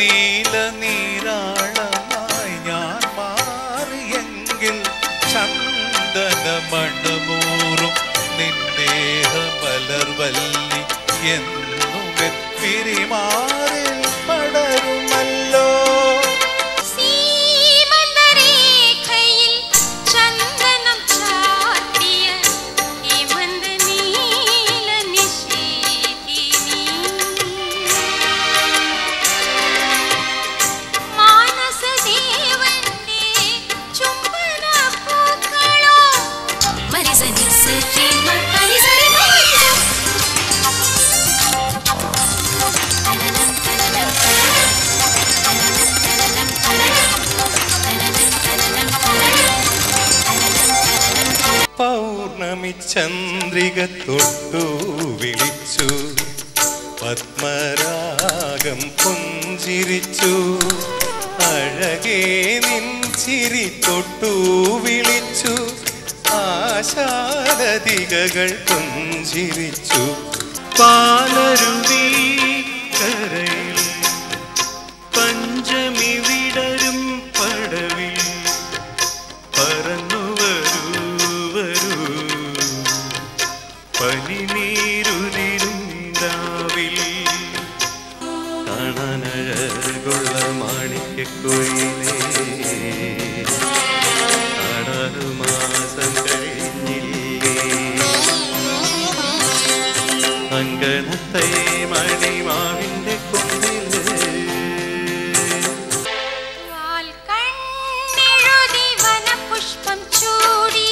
നീല നീരാളമായി ഞാൻ മാറിയെങ്കിൽ ചന്ദന മണമൂറും നിന്നേഹ മലർവല്ലി എന്നും പിരിമാറിൽ പടരുമല്ലോ സീമന്തരേഖയിൽ ചന്ദനം ചാർത്തിയ ഹേമന്ത നീല നിശീതിനി. മാനസദേവന്റെ ചുംബനപ്പൂക്കളോ മരിസനി സഖിമ പരിസരി തലനം തലനം തലനം പൗർണമി ചന്ദ്രിക തൊട്ടു വിളിച്ചു പത്മരാഗം പുഞ്ചിരിച്ചു അഴകേ നിൻ ചിരി തൊട്ടു വിളിച്ചു ആശാലതികകൾ പുഞ്ചിരിച്ചു പാലരുവി കരയിൽ പഞ്ചമി വിടരും പടവിൽ പറന്നു വരൂ വരൂ പനിനീരുതിരും രാവിൽ കാണാനഴകുള്ള മാണിക്യക്കുയിലേ ആടാറു മാസം കഴിഞ്ഞില്ലേ അങ്കണത്തെ മണിമാവിന്റെ കൊമ്പില് വാൽ കണ്ണെഴുതി വനപുഷ്പം ചൂടി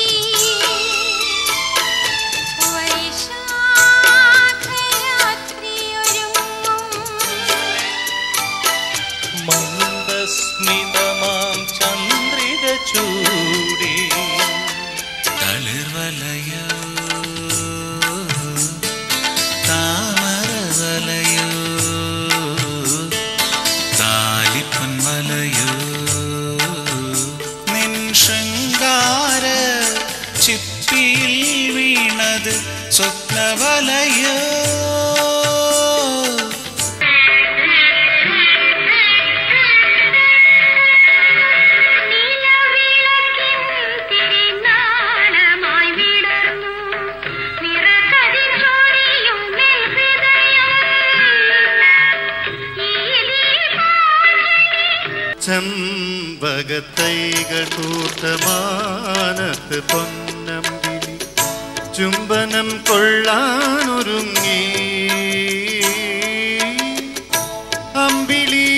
വൈശാഖയാത്രിയൊരുങ്ങും മന്ദസ്മിതമാം ചന്ദ്രിക ചൂടി തളിർവലയോ താമരവലയോ താലിപ്പൊൻവലയോ നിൻ ശൃംഗാര ചിപ്പിയിൽ വീണത് സ്വപ്നവലയോ നിലവിളക്കിൻ തിരിനാളമായി വിടർന്നു നിറകതിർച്ചൊരിയും നെൽഹൃദയം. ഈ ദീപാഞ്ജലി ചമ്പകത്തൈകൾ കൂട്ടമാനത്ത് പൊന്നമ്പിളി ചുംബനം കൊള്ളാനൊരുങ്ങി അമ്പിളി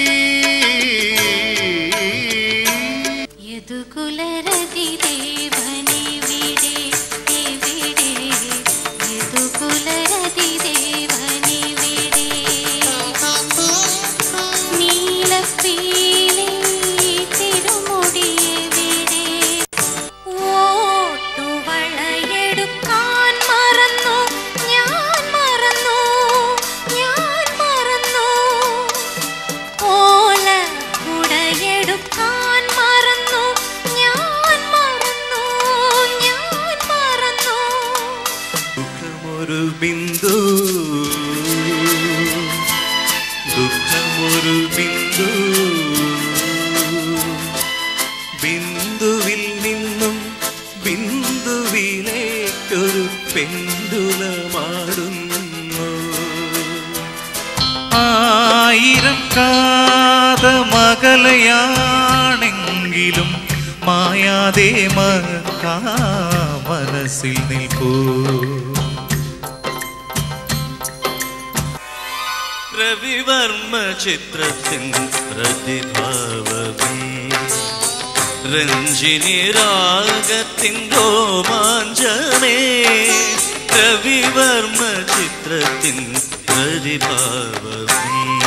യദുകുലരതി ദേവനിവിടെ എവിടെ യദുകുലരതി ദേവനിവിടെ നീലപ്പീലി തിരുമുടിയെവിടെ ഓട്ടുവളയെടുക്കാൻ മറന്നു ഞാൻ മറന്നു ഞാൻ മറന്നു ഓല കുടയെടുക്കാൻ മറന്നു ഞാൻ മറന്നു ഞാൻ മറന്നു ദുഃഖമൊരു ബിന്ദു ദുഃഖമൊരു ബിന്ദു ബിന്ദുവിൽ നിന്നും ബിന്ദുവിലേക്കൊരു പെണ്ടുലമാടുന്നു ആയിരം കാതമകലയാണെങ്കിലും മായാതെ മക്കാ മനസ്സിൽ നിൽക്കൂ രവിവർമ്മ ചിത്രത്തിൻ പ്രതിഭാവമേ രഞ്ജിനി രാഗത്തിൻ രോമാഞ്ചമേ രവിവർമ്മ ചിത്രത്തിൻ പ്രതിഭാവമേ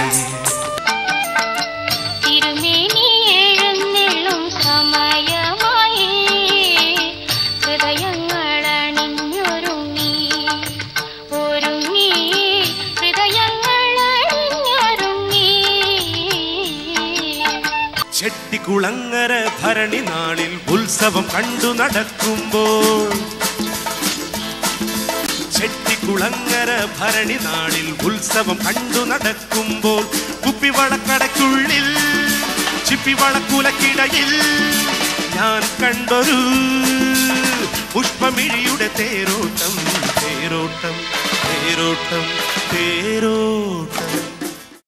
തിരുമേനി എഴുന്നള്ളും സമയമായി ഹൃദയങ്ങൾ അണിഞ്ഞൊരുങ്ങി ഒരുങ്ങി ഹൃദയങ്ങൾ അണിഞ്ഞൊരുങ്ങി ചെട്ടിക്കുളങ്ങര ഭരണി നാളിൽ ഉത്സവം കണ്ടു നടക്കുമ്പോൾ ചെട്ടിക്കുളങ്ങര ചെട്ടിക്കുളങ്ങര ഭരണി നാളിൽ ഉത്സവം കണ്ടു നടക്കുമ്പോൾ കുപ്പിവളക്കടയ്ക്കുള്ളിൽ ചിപ്പിവളക്കുലക്കിടയിൽ ഞാൻ കണ്ടൊരു പുഷ്പമിഴിയുടെ തേരോട്ടം തേരോട്ടം തേരോട്ടം തേരോട്ടം